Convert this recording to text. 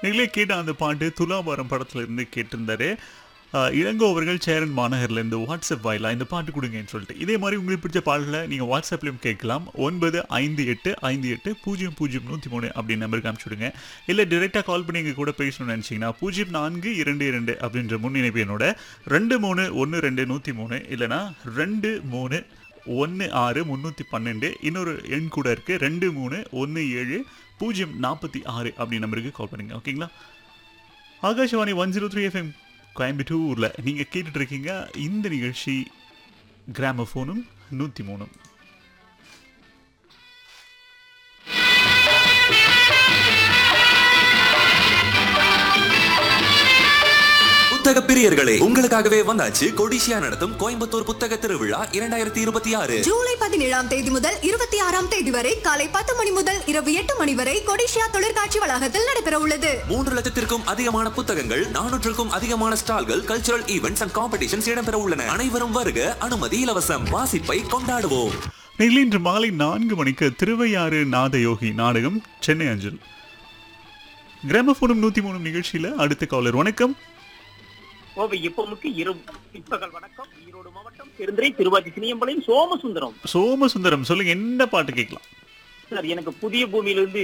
நீங்களே கேட்ட அந்த பாட்டு துலாபாரம் படத்துல இருந்து கேட்டிருந்தாரு ஆஹ் இளங்கோ அவர்கள் சேரன் மாநகர்ல இருந்து வாட்ஸ்அப் வாயிலா இந்த பாட்டு கொடுங்கன்னு சொல்லிட்டு இதே மாதிரி உங்களுக்கு பிடிச்ச பாடலை நீங்க வாட்ஸ்அப்லயும் கேட்கலாம் ஒன்பது ஐந்து எட்டு ஐந்து எட்டு பூஜ்ஜியம் பூஜ்ஜியம் நூற்றி மூணு அப்படின்னு நம்பருக்கு அனுப்பிச்சுடுங்க இல்லை டிரெக்டாக கால் பண்ணி எங்க கூட பேசணும்னு நினச்சிங்கன்னா பூஜ்ஜியம் நான்கு இரண்டு இரண்டு அப்படின்ற முன்னிணைப்பு என்னோட ரெண்டு மூணு ஒன்று ரெண்டு நூற்றி மூணு இல்லைனா ரெண்டு மூணு ஒன்று ஆறு முந்நூற்றி பன்னெண்டு இன்னொரு எண் கூட இருக்கு ரெண்டு மூணு ஒன்று ஏழு பூஜ்ஜியம் நாற்பத்தி ஆறு அப்படி நம்பருக்கு கால் பண்ணுங்க ஓகேங்களா Akashvani one zero three FM கோயம்புத்தூரில் நீங்கள் கேட்டுட்டு இருக்கீங்க இந்த நிகழ்ச்சி கிராமஃபோனும் நூற்றி மூணும் புத்தக பிரியர்களே உங்களுக்காகவே வந்தாச்சு கொடிசியா நடத்தும் கோயம்புத்தூர் புத்தக திருவிழா இரண்டாயிரத்தி இருபத்தி ஆறு ஜூலை பதினேழாம் தேதி முதல் இருபத்தி ஆறாம் தேதி வரை காலை பத்து மணி முதல் இரவு எட்டு மணி வரை கொடிஷியா தொழிற்காட்சி வளாகத்தில் நடைபெற உள்ளது மூன்று லட்சத்திற்கும் அதிகமான புத்தகங்கள் நானூற்றுக்கும் அதிகமான ஸ்டால்கள் கல்ச்சுரல் ஈவெண்ட்ஸ் அண்ட் காம்படிஷன்ஸ் இடம்பெற உள்ளன அனைவரும் வருக அனுமதி இலவசம் வாசிப்பை கொண்டாடுவோம் நீங்கள் இன்று மாலை நான்கு மணிக்கு திருவையாறு நாதயோகி நாடகம் சென்னை அஞ்சல் கிராமஃபோனும் நூற்றி மூணு நிகழ்ச்சியில் அடுத்த காலர் வணக்கம் கோவை எப்பமுக்கு இரு பிற்பகல் வணக்கம் ஈரோடு மாவட்டம் பெருந்துறை திருவாச்சி சினியம்பாளையம் சோமசுந்தரம் சோமசுந்தரம் சொல்லுங்க என்ன பாட்டு கேட்கலாம் சார் எனக்கு புதிய பூமியிலிருந்து